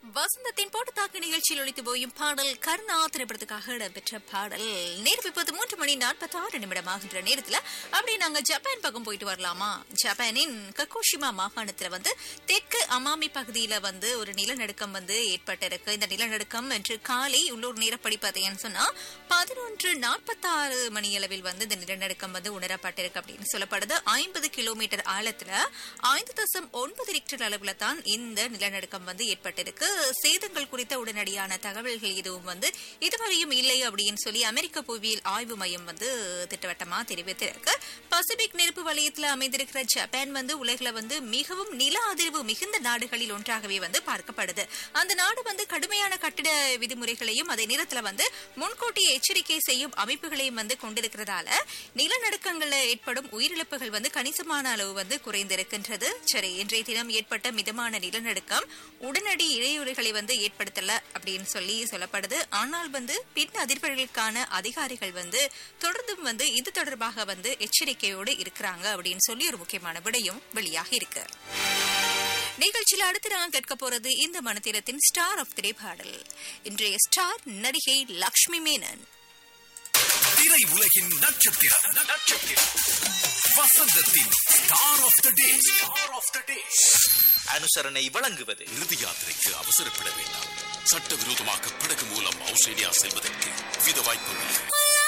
வசந்தத்தின் போட்டு தாக்கு நிகழ்ச்சியில் ஒழித்து போயும் பாடல் கருணா திரைப்படத்துக்காக இடம்பெற்ற பாடல் நேரம் இப்போது மூன்று மணி நாற்பத்தி ஆறு நிமிடம் ஆகின்ற நேரத்துல அப்படி நாங்க ஜப்பான் பக்கம் போயிட்டு வரலாமா ஜப்பானின் கக்கோஷிமா மாகாணத்துல வந்து தெற்கு அமாமி பகுதியில வந்து ஒரு நிலநடுக்கம் வந்து ஏற்பட்டிருக்கு இந்த நிலநடுக்கம் இன்று காலை உள்ளூர் நேரப்படி பார்த்தீங்கன்னு சொன்னா பதினொன்று நாற்பத்தாறு மணி அளவில் வந்து இந்த நிலநடுக்கம் வந்து உணரப்பட்டிருக்கு அப்படின்னு சொல்லப்படுது ஐம்பது கிலோமீட்டர் ஆழத்துல ஐந்து தசம் ஒன்பது ரிக்டர் அளவுல தான் இந்த நிலநடுக்கம் வந்து ஏற்பட்டிருக்கு சேதங்கள் குறித்த உடனடியான தகவல்கள் எதுவும் வந்து இதுவரையும் இல்லை அப்படின்னு சொல்லி அமெரிக்க புவியியல் ஆய்வு மையம் வந்து திட்டவட்டமா தெரிவித்திருக்கு பசிபிக் நெருப்பு வலயத்துல அமைந்திருக்கிற ஜப்பான் வந்து உலகில வந்து மிகவும் நில அதிர்வு மிகுந்த நாடுகளில் ஒன்றாகவே வந்து பார்க்கப்படுது அந்த நாடு வந்து கடுமையான கட்டிட விதிமுறைகளையும் அதே நேரத்துல வந்து முன்கூட்டி எச்சரிக்கை செய்யும் அமைப்புகளையும் வந்து கொண்டிருக்கிறதால நிலநடுக்கங்கள்ல ஏற்படும் உயிரிழப்புகள் வந்து கணிசமான அளவு வந்து குறைந்திருக்கின்றது சரி இன்றைய தினம் ஏற்பட்ட மிதமான நிலநடுக்கம் உடனடி இடையூறுகளை வந்து ஏற்படுத்தல அப்படின்னு சொல்லி சொல்லப்படுது ஆனால் வந்து பின் அதிர்வுகளுக்கான அதிகாரிகள் வந்து தொடர்ந்தும் வந்து இது தொடர்பாக வந்து எச்சரிக்கையோடு இருக்கிறாங்க அப்படின்னு சொல்லி ஒரு முக்கியமான விடையும் வெளியாக இருக்கு நிகழ்ச்சியில் அடுத்து நான் கேட்க போறது இந்த மனத்திரத்தின் ஸ்டார் ஆஃப் திரை பாடல் இன்றைய ஸ்டார் நடிகை லக்ஷ்மி மேனன் திரை உலகின் நட்சத்திரம் நட்சத்திரம் வசந்தத்தின் star of the day star of the day அனுசரணை வழங்குவது இறுதி யாத்திரைக்கு அவசரப்பட வேண்டாம் சட்டவிரோதமாக படகு மூலம் ஆஸ்திரேலியா செல்வதற்கு வித வாய்ப்புள்ளது